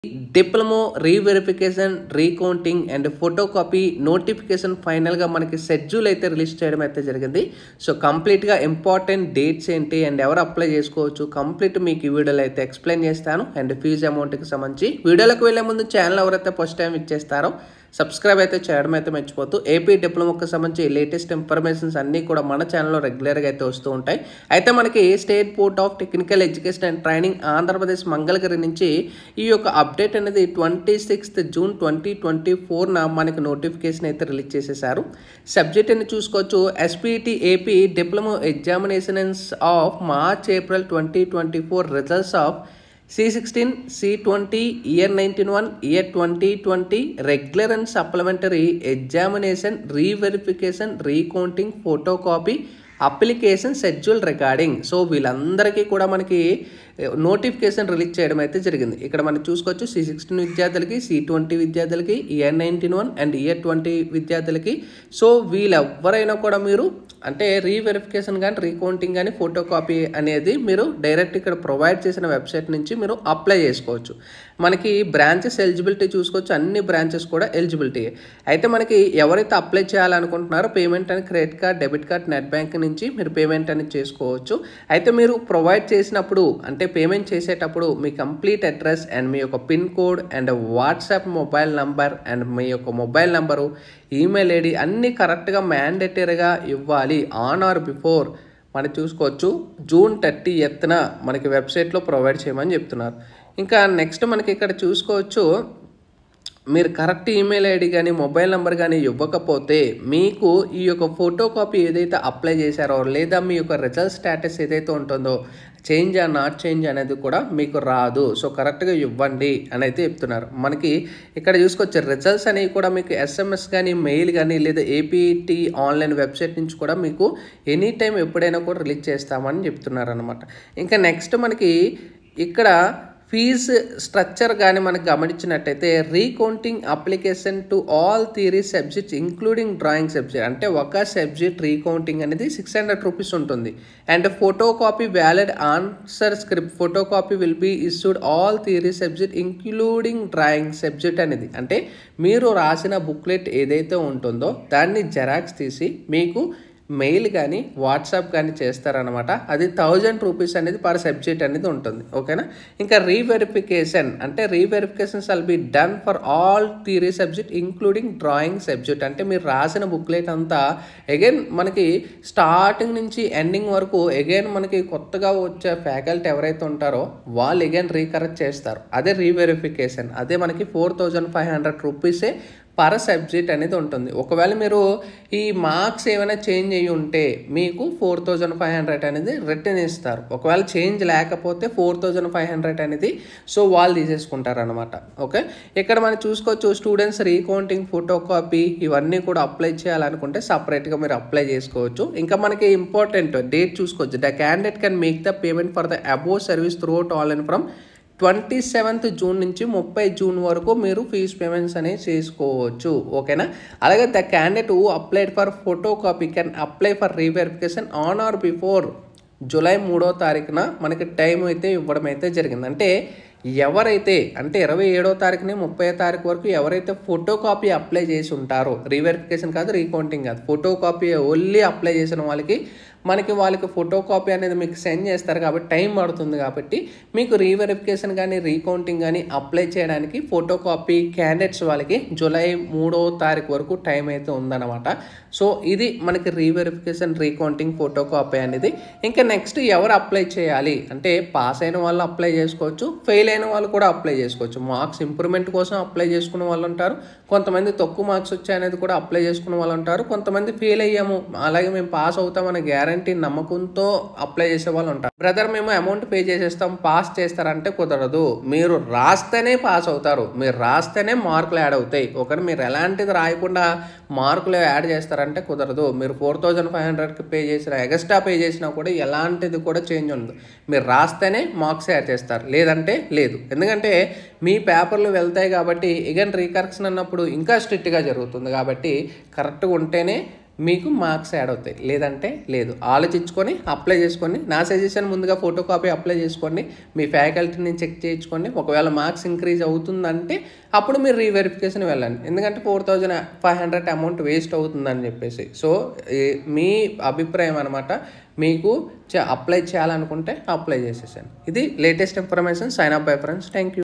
diploma reverification recounting and photo copy notification ఫైనల్గా మనకి schedule అయితే రిలీజ్ చేయడం అయితే జరిగింది సో కంప్లీట్గా ఇంపార్టెంట్ డేట్స్ ఏంటి అండ్ ఎవరు అప్లై చేసుకోవచ్చు కంప్లీట్ మీకు ఈ వీడియోలో అయితే ఎక్స్ప్లెయిన్ చేస్తాను అండ్ ఫీజు అమౌంట్కి సంబంధించి వీడియోలోకి వెళ్ళే ముందు ఛానల్ ఎవరైతే ఫస్ట్ టైం ఇచ్చేస్తారో సబ్స్క్రైబ్ అయితే చేయడం అయితే మర్చిపోతూ ఏపీ డిప్లొమాకి సంబంధించి లేటెస్ట్ ఇన్ఫర్మేషన్స్ అన్నీ కూడా మన ఛానల్లో రెగ్యులర్గా అయితే వస్తూ ఉంటాయి అయితే మనకి state board of technical education and training Andhra Pradesh Mangalagiri నుంచి ఈ యొక్క అప్డేట్ అనేది twenty sixth June twenty twenty ఫోర్న మనకి నోటిఫికేషన్ అయితే రిలీజ్ చేసేసారు సబ్జెక్ట్ అని చూసుకోవచ్చు SPT AP diploma examinations of March April twenty twenty four results of C sixteen C twenty year nineteen one year twenty twenty regular and supplementary examination reverification recounting photo copy application schedule recording so వీళ్ళందరికీ కూడా మనకి notification release చేయడం అయితే జరిగింది ఇక్కడ మనం చూసుకోవచ్చు C sixteen విద్యార్థులకి సి ట్వంటీ విద్యార్థులకి year nineteen one and year twenty విద్యార్థులకి సో వీళ్ళెవరైనా కూడా మీరు అంటే రీవెరిఫికేషన్ కానీ రీకౌంటింగ్ కానీ ఫోటో కాపీ అనేది మీరు డైరెక్ట్ ఇక్కడ ప్రొవైడ్ చేసిన వెబ్సైట్ నుంచి మీరు అప్లై చేసుకోవచ్చు మనకి బ్రాంచెస్ ఎలిజిబిలిటీ చూసుకోవచ్చు అన్ని బ్రాంచెస్ కూడా ఎలిజిబిలిటీ అయితే మనకి ఎవరైతే అప్లై చేయాలనుకుంటున్నారో పేమెంట్ అని credit card debit card net bank నుంచి మీరు పేమెంట్ అనేది చేసుకోవచ్చు అయితే మీరు ప్రొవైడ్ చేసినప్పుడు అంటే పేమెంట్ చేసేటప్పుడు మీ కంప్లీట్ అడ్రస్ అండ్ మీ యొక్క pin code and WhatsApp mobile number and మీ యొక్క మొబైల్ నంబరు ఈమెయిల్ ఐడి అన్నీ కరెక్ట్గా మ్యాండేటరీగా ఇవ్వాలి ఆన్ ఆర్ బిఫోర్ మనం చూసుకోవచ్చు జూన్ థర్టీ ఎత్తున మనకి వెబ్సైట్లో ప్రొవైడ్ చేయమని చెప్తున్నారు ఇంకా నెక్స్ట్ మనకి ఇక్కడ చూసుకోవచ్చు మీరు కరెక్ట్ ఈమెయిల్ ఐడి కానీ మొబైల్ నెంబర్ కానీ ఇవ్వకపోతే మీకు ఈ యొక్క ఫోటో కాపీ ఏదైతే అప్లై చేశారో లేదా మీ యొక్క రిజల్ట్ స్టేటస్ ఏదైతే ఉంటుందో చేంజ్ ఆ నాట్ చేంజ్ అనేది కూడా మీకు రాదు సో కరెక్ట్గా ఇవ్వండి అని అయితే చెప్తున్నారు మనకి ఇక్కడ చూసుకోవచ్చు రిజల్ట్స్ అనేవి కూడా మీకు ఎస్ఎంఎస్ కానీ మెయిల్ కానీ లేదా ఏపీటీ ఆన్లైన్ వెబ్సైట్ నుంచి కూడా మీకు ఎనీ టైం ఎప్పుడైనా కూడా రిలీజ్ చేస్తామని చెప్తున్నారు అనమాట ఇంకా నెక్స్ట్ మనకి ఇక్కడ ఫీజు స్ట్రక్చర్ కానీ మనకు గమనించినట్టయితే recounting application to all theory subjects including drawing subject అంటే ఒక సబ్జెక్ట్ రీకౌంటింగ్ అనేది సిక్స్ హండ్రెడ్ రూపీస్ ఉంటుంది and photo photocopy valid answer script photocopy will be issued all theory subject including drawing subject అనేది అంటే మీరు రాసిన booklet ఏదైతే ఉంటుందో దాన్ని జెరాక్స్ తీసి మీకు మెయిల్ కానీ వాట్సాప్ కానీ చేస్తారనమాట అది థౌజండ్ రూపీస్ అనేది పర్ సబ్జెక్ట్ అనేది ఉంటుంది ఓకేనా ఇంకా రీవెరిఫికేషన్ అంటే reverification shall be done for all theory subject including drawing subject అంటే మీరు రాసిన బుక్లెట్ అంతా అగైన్ మనకి స్టార్టింగ్ నుంచి ఎండింగ్ వరకు అగైన్ మనకి కొత్తగా వచ్చే ఫ్యాకల్టీ ఎవరైతే ఉంటారో వాళ్ళు అగైన్ రీకరెక్ట్ చేస్తారు అదే రీవెరిఫికేషన్ అదే మనకి ఫోర్ థౌజండ్ ఫైవ్ హండ్రెడ్ రూపీసే పర్ సబ్జెక్ట్ అనేది ఉంటుంది ఒకవేళ మీరు ఈ మార్క్స్ ఏమైనా చేంజ్ అయ్యి ఉంటే మీకు ఫోర్ థౌజండ్ ఫైవ్ హండ్రెడ్ అనేది రిటర్న్ ఇస్తారు ఒకవేళ చేంజ్ లేకపోతే ఫోర్ థౌజండ్ ఫైవ్ హండ్రెడ్ అనేది సో వాళ్ళు తీసేసుకుంటారు అనమాట ఓకే ఇక్కడ మనం చూసుకోవచ్చు స్టూడెంట్స్ రీకౌంటింగ్ ఫోటో కాపీ ఇవన్నీ కూడా అప్లై చేయాలనుకుంటే సపరేట్గా మీరు అప్లై చేసుకోవచ్చు ఇంకా మనకి ఇంపార్టెంట్ డేట్ చూసుకోవచ్చు the candidate can make the payment for the above service throughout all and from twenty seventh June నుంచి ముప్పై జూన్ వరకు మీరు ఫీజ్ పేమెంట్స్ అనేవి చేసుకోవచ్చు ఓకేనా అలాగే the candidate who applied for photocopy can apply for reverification on or before July మూడో తారీఖున మనకి టైం అయితే ఇవ్వడం అయితే జరిగింది అంటే ఎవరైతే అంటే ఇరవై ఏడో తారీఖుని ముప్పై తారీఖు వరకు ఎవరైతే ఫోటో కాపీ అప్లై చేసి ఉంటారో రీవెరిఫికేషన్ కాదు రీకౌంటింగ్ కాదు ఫోటో కాపీ ఓన్లీ అప్లై చేసిన వాళ్ళకి మనకి వాళ్ళకి ఫోటో కాపీ అనేది మీకు సెండ్ చేస్తారు కాబట్టి టైం పడుతుంది కాబట్టి మీకు రీవెరిఫికేషన్ కానీ రీకౌంటింగ్ కానీ అప్లై చేయడానికి ఫోటో కాపీ క్యాండిడేట్స్ వాళ్ళకి జూలై మూడో తారీఖు వరకు టైం అయితే ఉందన్నమాట సో ఇది మనకి రీవెరిఫికేషన్ రీకౌంటింగ్ ఫోటో కాపీ అనేది ఇంకా నెక్స్ట్ ఎవరు అప్లై చేయాలి అంటే పాస్ అయిన వాళ్ళు అప్లై చేసుకోవచ్చు ఫెయిల్ అయిన వాళ్ళు కూడా అప్లై చేసుకోవచ్చు మార్క్స్ ఇంప్రూవ్మెంట్ కోసం అప్లై చేసుకున్న వాళ్ళు ఉంటారు కొంతమంది తక్కువ మార్క్స్ వచ్చాయనేది కూడా అప్లై చేసుకున్న వాళ్ళు ఉంటారు కొంతమంది ఫెయిల్ అయ్యాము అలాగే మేము పాస్ అవుతామనే గ్యారంటీ నమ్మకంతో అప్లై చేసే వాళ్ళు ఉంటారు బ్రదర్ మేము అమౌంట్ పే చేసేస్తాం పాస్ చేస్తారంటే కుదరదు మీరు రాస్తేనే పాస్ అవుతారు మీరు రాస్తేనే మార్కులు యాడ్ అవుతాయి ఒకటి మీరు ఎలాంటిది రాయకుండా మార్కులు యాడ్ చేస్తారంటే కుదరదు మీరు ఫోర్ థౌజండ్ ఫైవ్ హండ్రెడ్కి పే చేసిన ఎక్స్ట్రా పే చేసినా కూడా ఎలాంటిది కూడా చేంజ్ ఉండదు మీరు రాస్తేనే మార్క్స్ యాడ్ చేస్తారు లేదంటే లేదు ఎందుకంటే మీ పేపర్లు వెళ్తాయి కాబట్టి ఇగన్ రీకరెక్షన్ అన్నప్పుడు ఇంకా స్ట్రిక్ట్గా జరుగుతుంది కాబట్టి కరెక్ట్గా ఉంటేనే మీకు మార్క్స్ యాడ్ అవుతాయి లేదంటే లేదు ఆలోచించుకొని అప్లై చేసుకోండి నా సజెషన్ ముందుగా ఫోటో కాపీ అప్లై చేసుకోండి మీ ఫ్యాకల్టీని చెక్ చేయించుకోండి ఒకవేళ మార్క్స్ ఇంక్రీజ్ అవుతుందంటే అప్పుడు మీరు రీవెరిఫికేషన్ వెళ్ళండి ఎందుకంటే four thousand five hundred amount waste అవుతుందని చెప్పేసి సో ఈ- మీ అభిప్రాయం అనమాట మీకు అప్లై చేయాలనుకుంటే అప్లై చేసేసాను ఇది latest information sign up bye friends thank you